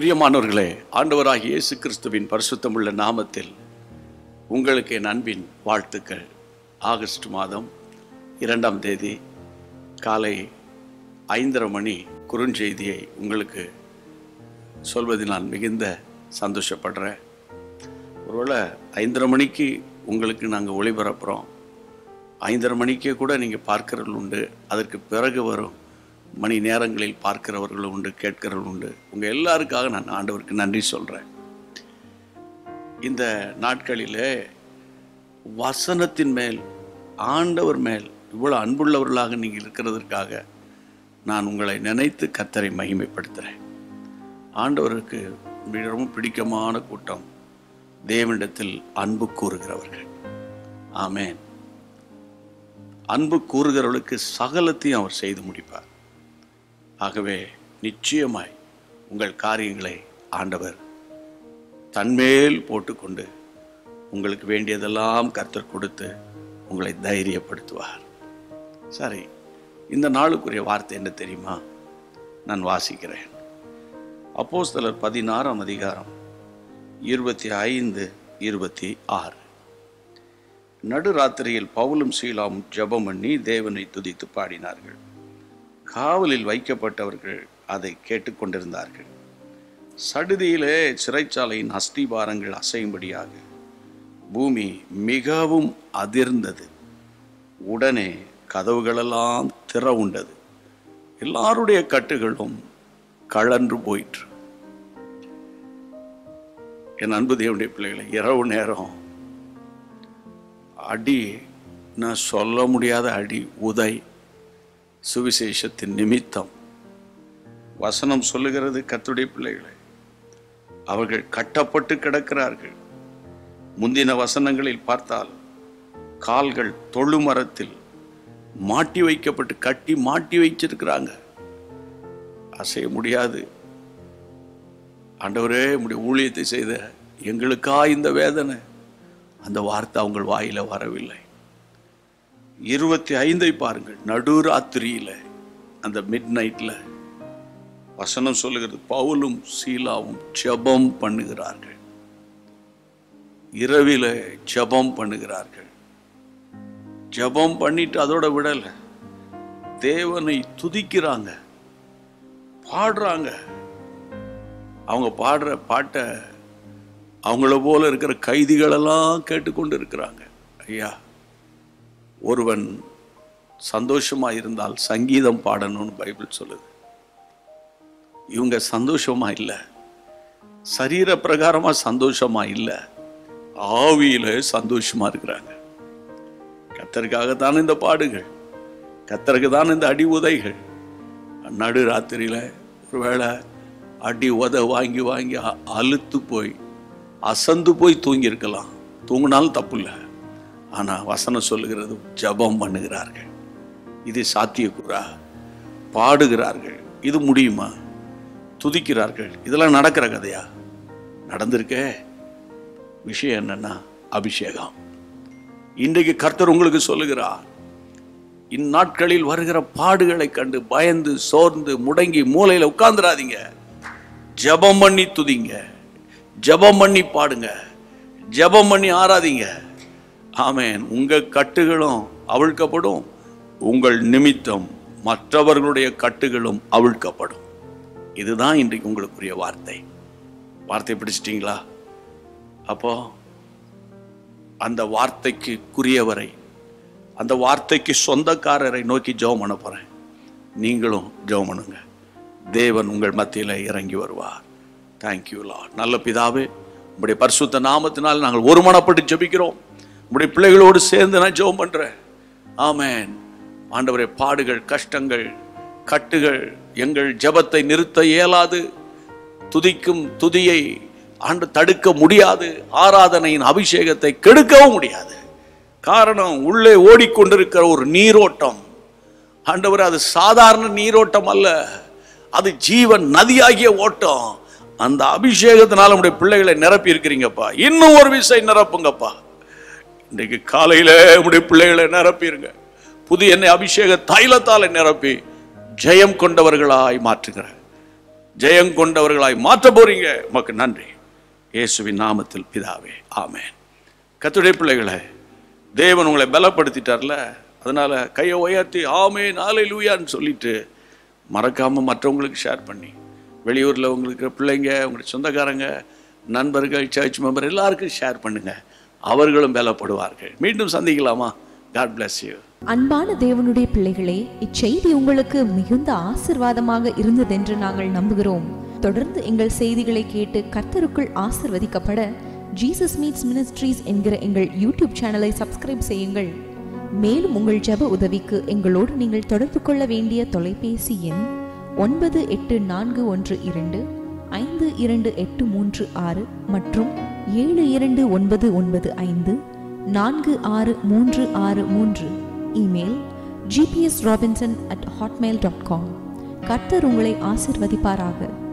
பிரியமானவர்களே ஆண்டவராகிய இயேசு கிறிஸ்துவின் பரிசுத்தமுள்ள நாமத்தில் உங்களுக்கு என் அன்பின் வாழ்த்துக்கள் ஆகஸ்ட் மாதம் இரண்டாம் தேதி காலை ஐந்தரை மணி குறுஞ்செய்தியை உங்களுக்கு சொல்வதில் நான் மிகுந்த சந்தோஷப்படுறேன் ஒருவேளை ஐந்தரை மணிக்கு உங்களுக்கு நாங்கள் ஒளிபரப்புகிறோம் ஐந்தரை மணிக்கே கூட நீங்கள் பார்க்கிறவர்கள் உண்டு அதற்கு பிறகு வரும் மணி நேரங்களில் பார்க்கிறவர்கள் உண்டு கேட்கிறவர்கள் உண்டு உங்கள் எல்லாருக்காக நான் ஆண்டவருக்கு நன்றி சொல்கிறேன் இந்த நாட்களிலே வசனத்தின் மேல் ஆண்டவர் மேல் இவ்வளோ அன்புள்ளவர்களாக நீங்கள் இருக்கிறதற்காக நான் உங்களை நினைத்து கத்தரை மகிமைப்படுத்துகிறேன் ஆண்டவருக்கு மிகவும் பிடிக்கமான கூட்டம் தேவனிடத்தில் அன்பு கூறுகிறவர்கள் ஆமென் அன்பு கூறுகிறவர்களுக்கு சகலத்தையும் அவர் செய்து முடிப்பார் ஆகவே நிச்சயமாய் உங்கள் காரியங்களை ஆண்டவர் தன்மேல் போட்டுக்கொண்டு உங்களுக்கு வேண்டியதெல்லாம் கர்த்தர் கொடுத்து உங்களை தைரியப்படுத்துவார் சரி இந்த நாளுக்குரிய வார்த்தை என்ன தெரியுமா நான் வாசிக்கிறேன் அப்போஸ்தலர் பதினாறாம் அதிகாரம் இருபத்தி ஐந்து இருபத்தி ஆறு நடுராத்திரியில் பவுலும் சீலாவும் ஜெபம் பண்ணி தேவனை துதித்து பாடினார்கள் காவலில் வைக்கப்பட்டவர்கள் அதை கேட்டுக்கொண்டிருந்தார்கள் சடுதியிலே சிறைச்சாலையின் அஸ்திபாரங்கள் அசையும்படியாக பூமி மிகவும் அதிர்ந்தது உடனே கதவுகளெல்லாம் திற உண்டது எல்லாருடைய கட்டுகளும் கழன்று போயிற்று என் அன்பு தேவனுடைய பிள்ளைகளை இரவு நேரம் அடி நான் சொல்ல முடியாத அடி உதை சுவிசேஷத்தின் நிமித்தம் வசனம் சொல்லுகிறது கத்துடைய பிள்ளைகளை அவர்கள் கட்டப்பட்டு கிடக்கிறார்கள் முந்தின வசனங்களில் பார்த்தால் கால்கள் தொழுமரத்தில் மாட்டி வைக்கப்பட்டு கட்டி மாட்டி வைச்சிருக்கிறாங்க அசைய முடியாது ஆண்டவரே உடைய ஊழியத்தை செய்த எங்களுக்கா இந்த வேதனை அந்த வார்த்தை அவங்க வாயில வரவில்லை இருபத்தி ஐந்தை பாருங்கள் நடுராத்திரியில அந்த மிட் நைட்ல வசனம் சொல்லுகிறது பவுலும் சீலாவும் ஜெபம் பண்ணுகிறார்கள் இரவில ஜெபம் பண்ணுகிறார்கள் ஜெபம் பண்ணிட்டு அதோட விடல தேவனை துதிக்கிறாங்க பாடுறாங்க அவங்க பாடுற பாட்டை அவங்கள போல இருக்கிற கைதிகளெல்லாம் கேட்டுக்கொண்டு இருக்கிறாங்க ஐயா ஒருவன் சந்தோஷமா இருந்தால் சங்கீதம் பாடணும்னு பைபிள் சொல்லுது இவங்க சந்தோஷமா இல்லை சரீர பிரகாரமா சந்தோஷமா இல்லை ஆவியில சந்தோஷமா இருக்கிறாங்க கத்தருக்காகத்தான் இந்த பாடுகள் கத்தருக்கு தான் இந்த அடி உதைகள் நடு ராத்திரியில ஒருவேளை அடி உத வாங்கி வாங்கி அ- அலுத்து போய் அசந்து போய் தூங்கியிருக்கலாம் தூங்கினாலும் தப்பு இல்லை ஆனால் வசனம் சொல்லுகிறது ஜெபம் பண்ணுகிறார்கள் இது சாத்தியக்கூறா பாடுகிறார்கள் இது முடியுமா துதிக்கிறார்கள் இதெல்லாம் நடக்கிற கதையா நடந்திருக்கே விஷயம் என்னன்னா அபிஷேகம் இன்றைக்கு கர்த்தர் உங்களுக்கு சொல்லுகிறார் இந்நாட்களில் வருகிற பாடுகளை கண்டு பயந்து சோர்ந்து முடங்கி மூலையில உட்கார்ந்துடாதீங்க ஜெபம் பண்ணி துதிங்க ஜெபம் பண்ணி பாடுங்க ஜெபம் பண்ணி ஆராதிங்க ஆமென் உங்க கட்டுகளும் அவிழ்க்கப்படும் உங்கள் நிமித்தம் மற்றவர்களுடைய கட்டுகளும் அவிழ்க்கப்படும் இதுதான் இன்றைக்கு உங்களுக்குரிய வார்த்தை வார்த்தை பிடிச்சிட்டீங்களா அப்போ அந்த வார்த்தைக்கு குறியவரை அந்த வார்த்தைக்கு சொந்தக்காரரை நோக்கி ஜெபம் பண்ண போறேன் நீங்களும் ஜெபம் பண்ணுங்க தேவன் உங்கள் மத்தியில் இறங்கி வருவார் தேங்க்யூ லார்ட் நல்ல பிதாவே உங்களுடைய பரிசுத்த நாமத்தினால் நாங்கள் ஒருமனப்பட்டு ஜெபிக்கிறோம் உங்களுடைய பிள்ளைகளோடு சேர்ந்து நான் ஜெபம் பண்றேன் ஆமென் ஆண்டவரே பாடுகள் கஷ்டங்கள் கட்டுகள் எங்கள் ஜெபத்தை நிறுத்த இயலாது துதிக்கும் துதியை ஆண்டு தடுக்க முடியாது ஆராதனையின் அபிஷேகத்தை கெடுக்கவும் முடியாது காரணம் உள்ளே ஓடிக்கொண்டிருக்கிற ஒரு நீரோட்டம் ஆண்டவர் அது சாதாரண நீரோட்டம் அல்ல அது ஜீவன் நதியாகிய ஓட்டம் அந்த அபிஷேகத்தினால நம்முடைய பிள்ளைகளை நிரப்பி இருக்கிறீங்கப்பா இன்னும் ஒரு விசை நிரப்புங்கப்பா இன்றைக்கு காலையில உடைய பிள்ளைகளை நிரப்பிருங்க புதிய எண்ணெய் அபிஷேக தைலத்தால நிரப்பி ஜெயம் கொண்டவர்களாய் மாற்றுகிற ஜெயம் கொண்டவர்களாய் மாற்ற போறீங்க உமக்கு நன்றி இயேசுவின் நாமத்தில் பிதாவே ஆமென் கத்துடைய பிள்ளைகளை தேவன் உங்களை பலப்படுத்திட்டார்ல அதனால கையை உயர்த்தி ஆமே நாளை லூயான்னு சொல்லிட்டு மறக்காம மற்றவங்களுக்கு ஷேர் பண்ணி வெளியூரில் உங்களுக்கு பிள்ளைங்க உங்களுடைய சொந்தக்காரங்க நண்பர்கள் சர்ச் மெம்பர் எல்லாருக்கும் ஷேர் பண்ணுங்க அவர்களும் பலப்படுவார்கள் மீண்டும் சந்திக்கலாமா காட் bless யூ அன்பான தேவனுடைய பிள்ளைகளே இச்செய்தி உங்களுக்கு மிகுந்த ஆசிர்வாதமாக இருந்ததென்று நாங்கள் நம்புகிறோம் தொடர்ந்து எங்கள் செய்திகளை கேட்டு கர்த்தருக்குள் ஆசிர்வதிக்கப்பட ஜீசஸ் மீட்ஸ் மினிஸ்ட்ரீஸ் என்கிற எங்கள் யூடியூப் சேனலை சப்ஸ்கிரைப் செய்யுங்கள் மேலும் உங்கள் ஜெப உதவிக்கு எங்களோடு நீங்கள் தொடர்பு கொள்ள வேண்டிய தொலைபேசி எண் ஒன்பது எட்டு நான்கு ஒன்று இரண்டு ஐந்து இரண்டு எட்டு மூன்று ஆறு மற்றும் ஏழு இரண்டு ஒன்பது ஒன்பது ஐந்து நான்கு ஆறு மூன்று ஆறு மூன்று email GPS Robinson at Hotmail dot com கர்த்தர் உங்களை ஆசிர்வதிப்பாராக